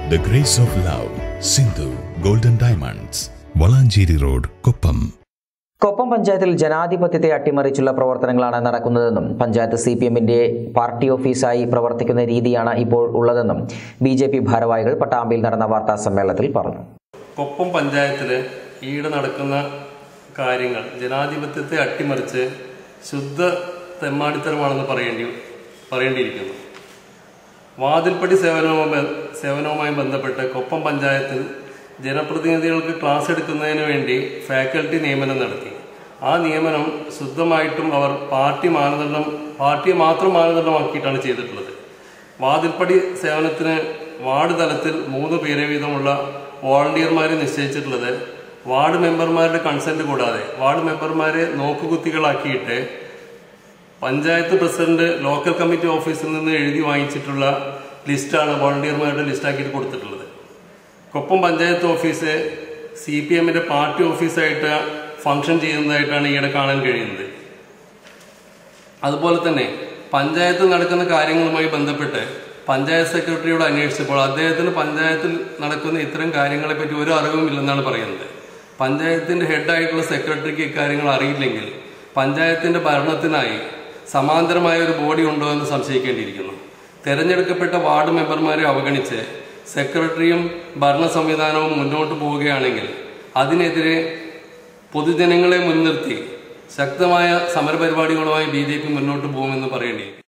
The Grace of Love, Sindhu Golden Diamonds, Valanchery road Koppam Koppam പഞ്ചായത്തിൽ ജനാധിപത്യത്തെ അട്ടിമറിച്ചുള്ള പ്രവർത്തനങ്ങളാണ് നടക്കുന്നതെന്നും പഞ്ചായത്ത് സി പി എമ്മിന്റെ പാർട്ടി ഓഫീസായി പ്രവർത്തിക്കുന്ന രീതിയാണ് ഇപ്പോൾ ഉള്ളതെന്നും ബി ജെ പി ഭാരവാഹികൾ പട്ടാമ്പിയിൽ നടന്ന വാർത്താ സമ്മേളനത്തിൽ പറഞ്ഞു കൊപ്പം പഞ്ചായത്തിൽ ഈടെ നടക്കുന്ന കാര്യങ്ങൾ ജനാധിപത്യത്തെ അട്ടിമറിച്ച് ശുദ്ധ തെമ്മാടിത്തരമാണെന്ന് പറയേണ്ടി പറയേണ്ടിയിരിക്കുന്നു വാതിൽപ്പടി സേവനവുമായി സേവനവുമായി ബന്ധപ്പെട്ട് കൊപ്പം പഞ്ചായത്തിൽ ജനപ്രതിനിധികൾക്ക് ക്ലാസ് എടുക്കുന്നതിന് വേണ്ടി ഫാക്കൽറ്റി നിയമനം നടത്തി ആ നിയമനം ശുദ്ധമായിട്ടും അവർ പാർട്ടി മാനദണ്ഡം പാർട്ടിയെ മാത്രം മാനദണ്ഡമാക്കിയിട്ടാണ് ചെയ്തിട്ടുള്ളത് വാതിൽപ്പടി സേവനത്തിന് വാർഡ് തലത്തിൽ മൂന്ന് പേരെ വീതമുള്ള വോളണ്ടിയർമാരെ നിശ്ചയിച്ചിട്ടുള്ളത് വാർഡ് മെമ്പർമാരുടെ കൺസെന്റ് കൂടാതെ വാർഡ് മെമ്പർമാരെ നോക്കുകുത്തികളാക്കിയിട്ട് പഞ്ചായത്ത് പ്രസിഡന്റ് ലോക്കൽ കമ്മിറ്റി ഓഫീസിൽ നിന്ന് എഴുതി വാങ്ങിച്ചിട്ടുള്ള ലിസ്റ്റാണ് വോളണ്ടിയർമാരുടെ ലിസ്റ്റാക്കിയിട്ട് കൊടുത്തിട്ടുള്ളത് Koppam panchayat office C P എമ്മിന്റെ പാർട്ടി ഓഫീസായിട്ട് ഫംഗ്ഷൻ ചെയ്യുന്നതായിട്ടാണ് ഈയിടെ കാണാൻ കഴിയുന്നത് അതുപോലെ തന്നെ പഞ്ചായത്തിൽ നടക്കുന്ന കാര്യങ്ങളുമായി ബന്ധപ്പെട്ട് പഞ്ചായത്ത് സെക്രട്ടറിയോട് അന്വേഷിച്ചപ്പോൾ അദ്ദേഹത്തിന് പഞ്ചായത്തിൽ നടക്കുന്ന ഇത്തരം കാര്യങ്ങളെ പറ്റി ഒരു അറിവും ഇല്ലെന്നാണ് പറയുന്നത് പഞ്ചായത്തിന്റെ ഹെഡായിട്ടുള്ള സെക്രട്ടറിക്ക് ഇക്കാര്യങ്ങൾ അറിയില്ലെങ്കിൽ പഞ്ചായത്തിന്റെ ഭരണത്തിനായി സമാന്തരമായ ഒരു ബോഡി ഉണ്ടോ എന്ന് സംശയിക്കേണ്ടിയിരിക്കുന്നു തെരഞ്ഞെടുക്കപ്പെട്ട വാർഡ് മെമ്പർമാരെ അവഗണിച്ച് സെക്രട്ടറിയും ഭരണ സംവിധാനവും മുന്നോട്ട് പോവുകയാണെങ്കിൽ അതിനെതിരെ പൊതുജനങ്ങളെ മുൻനിർത്തി ശക്തമായ സമരപരിപാടികളുമായി ബി ജെ പി മുന്നോട്ട് പോകുമെന്ന് പറയേണ്ടി